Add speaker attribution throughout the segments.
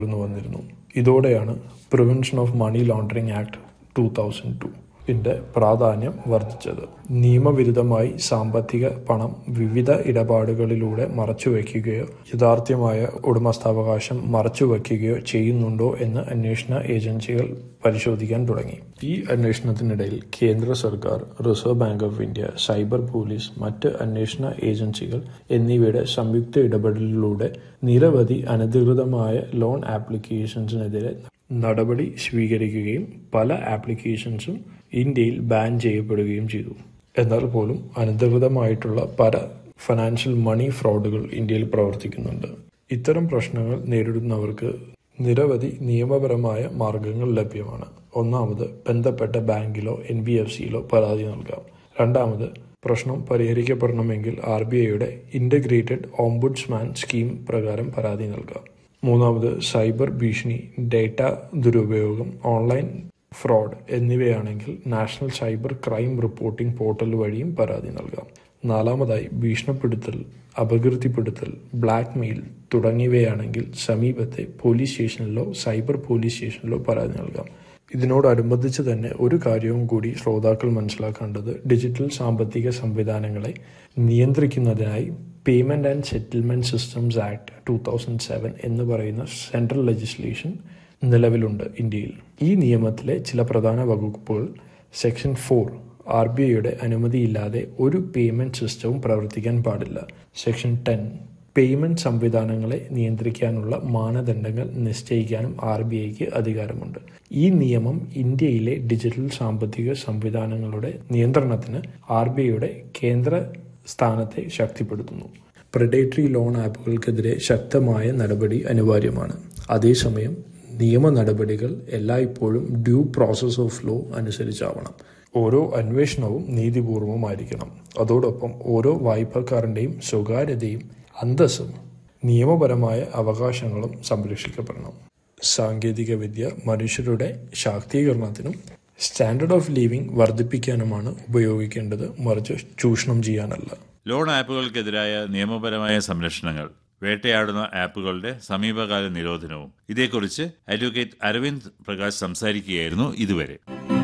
Speaker 1: ഉയർന്നു വന്നിരുന്നു ഇതോടെയാണ് prevention of money laundering act two thousand two ന്റെ പ്രാധാന്യം വർദ്ധിച്ചത് നിയമവിരുദ്ധമായി സാമ്പത്തിക പണം വിവിധ ഇടപാടുകളിലൂടെ മറച്ചുവെക്കുകയോ യഥാർത്ഥമായ ഉടമസ്ഥാവകാശം മറച്ചുവെക്കുകയോ ചെയ്യുന്നുണ്ടോ എന്ന് അന്വേഷണ ഏജൻസികൾ പരിശോധിക്കാൻ തുടങ്ങി ഈ അന്വേഷണത്തിനിടയിൽ കേന്ദ്ര സർക്കാർ reserve bank of India cyber police മറ്റ് അന്വേഷണ ഏജൻസികൾ എന്നിവയുടെ സംയുക്ത ഇടപെടലിലൂടെ നിരവധി അനധികൃതമായ ലോൺ ആപ്ലിക്കേഷൻസിനെതിരെ നടപടി സ്വീകരിക്കുകയും പല ആപ്ലിക്കേഷൻസും ഇന്ത്യയിൽ ബാൻ ചെയ്യപ്പെടുകയും ചെയ്തു എന്നാൽ പോലും അനധികൃതമായിട്ടുള്ള പല ഫിനാൻഷ്യൽ മണി ഫ്രോഡുകൾ ഇന്ത്യയിൽ പ്രവർത്തിക്കുന്നുണ്ട് ഇത്തരം പ്രശ്നങ്ങൾ നേരിടുന്നവർക്ക് നിരവധി നിയമപരമായ മാർഗങ്ങൾ ലഭ്യമാണ് ഒന്നാമത് ബന്ധപ്പെട്ട ബാങ്കിലോ എൻ ബി എഫ് സിയിലോ പരാതി നൽകാം രണ്ടാമത് പ്രശ്നം പരിഹരിക്കപ്പെടണമെങ്കിൽ ആർ ബി ഐയുടെ ഇന്റഗ്രേറ്റഡ് ഓംബുഡ്സ്മാൻ സ്കീം പ്രകാരം പരാതി നൽകാം മൂന്നാമത് സൈബർ ഭീഷണി ഡേറ്റ ദുരുപയോഗം ഓൺലൈൻ ഫ്രോഡ് എന്നിവയാണെങ്കിൽ national cyber crime reporting portal വഴിയും പരാതി നൽകാം നാലാമതായി ഭീഷണിപ്പെടുത്തൽ അപകീർത്തിപ്പെടുത്തൽ ബ്ലാക്ക് മെയിൽ തുടങ്ങിയവയാണെങ്കിൽ സമീപത്തെ പോലീസ് സ്റ്റേഷനിലോ സൈബർ പോലീസ് സ്റ്റേഷനിലോ പരാതി നൽകാം ഇതിനോടനുബന്ധിച്ച് തന്നെ ഒരു കാര്യവും കൂടി ശ്രോതാക്കൾ മനസ്സിലാക്കേണ്ടത് ഡിജിറ്റൽ സാമ്പത്തിക സംവിധാനങ്ങളെ നിയന്ത്രിക്കുന്നതിനായി payment and settlement systems act two thousand seven എന്ന് പറയുന്ന സെൻട്രൽ ലെജിസ്ലേഷൻ നിലവിലുണ്ട് ഇന്ത്യയിൽ ഈ നിയമത്തിലെ ചില പ്രധാന വകുപ്പുകൾ സെക്ഷൻ ഫോർ ആർ ബി ഐയുടെ അനുമതിയില്ലാതെ ഒരു പേയ്മെന്റ് സിസ്റ്റവും പ്രവർത്തിക്കാൻ പാടില്ല സെക്ഷൻ ടെൻ പേയ്മെന്റ് സംവിധാനങ്ങളെ നിയന്ത്രിക്കാനുള്ള മാനദണ്ഡങ്ങൾ നിശ്ചയിക്കാനും ആർ ബി ഐക്ക് അധികാരമുണ്ട് ഈ നിയമം ഇന്ത്യയിലെ ഡിജിറ്റൽ സാമ്പത്തിക സംവിധാനങ്ങളുടെ നിയന്ത്രണത്തിന് ആർ ബി ഐയുടെ കേന്ദ്ര സ്ഥാനത്തെ ശക്തിപ്പെടുത്തുന്നു പ്രിഡേറ്ററി ലോൺ ആപ്പുകൾക്കെതിരെ ശക്തമായ നടപടി അനിവാര്യമാണ് അതേസമയം നിയമ നടപടികൾ എല്ലായ്പ്പോഴും ഡ്യൂ പ്രോസസ് ഓഫ് ലോ അനുസരിച്ചാവണം ഓരോ അന്വേഷണവും നീതിപൂർവമായിരിക്കണം അതോടൊപ്പം ഓരോ വായ്പക്കാരൻ്റെയും സ്വകാര്യതയും അന്തസ്സും നിയമപരമായ അവകാശങ്ങളും സംരക്ഷിക്കപ്പെടണം സാങ്കേതിക വിദ്യ മനുഷ്യരുടെ ശാക്തീകരണത്തിനും സ്റ്റാൻഡേർഡ് ഓഫ് ലിവിംഗ് വർദ്ധിപ്പിക്കാനുമാണ് ഉപയോഗിക്കേണ്ടത് മറിച്ച് ചൂഷണം ചെയ്യാനല്ല
Speaker 2: ലോൺ ആപ്പുകൾക്കെതിരായ നിയമപരമായ സംരക്ഷണങ്ങൾ വേട്ടയാടുന്ന ആപ്പുകളുടെ സമീപകാല നിരോധനവും ഇതേക്കുറിച്ച് അഡ്വക്കേറ്റ് അരവിന്ദ് പ്രകാശ് സംസാരിക്കുകയായിരുന്നു ഇതുവരെ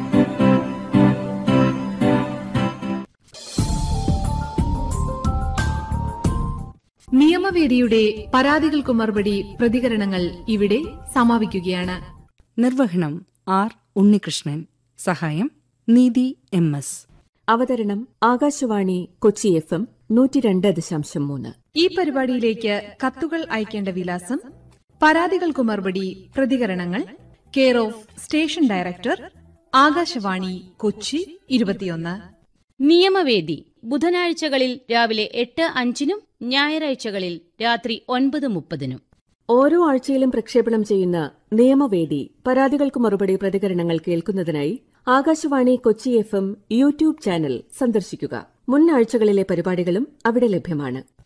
Speaker 3: നിയമവേദിയുടെ പരാതികൾക്കു മറുപടി പ്രതികരണങ്ങൾ ഇവിടെ സമാപിക്കുകയാണ്
Speaker 4: നിർവഹണം ആർ ഉണ്ണികൃഷ്ണൻ സഹായം നീതി എം എസ്
Speaker 5: അവതരണം ആകാശവാണി കൊച്ചി എഫ് എം നൂറ്റി രണ്ട് ദശാംശം മൂന്ന്
Speaker 3: ഈ പരിപാടിയിലേക്ക് കത്തുകൾ അയക്കേണ്ട വിലാസം പരാതികൾക്കു മറുപടി പ്രതികരണങ്ങൾ care of station director Akashvani Kochi ഇരുപത്തിയൊന്ന്
Speaker 6: നിയമവേദി ബുധനാഴ്ചകളിൽ രാവിലെ എട്ട് അഞ്ചിനും ഞായറാഴ്ചകളിൽ രാത്രി ഒൻപത് മുപ്പതിനും
Speaker 5: ഓരോ ആഴ്ചയിലും പ്രക്ഷേപണം ചെയ്യുന്ന നിയമവേദി പരാതികൾക്ക് മറുപടി പ്രതികരണങ്ങൾ കേൾക്കുന്നതിനായി Akashvani Kochi F M YouTube channel സന്ദർശിക്കുക മുൻ ആഴ്ചകളിലെ പരിപാടികളും അവിടെ ലഭ്യമാണ്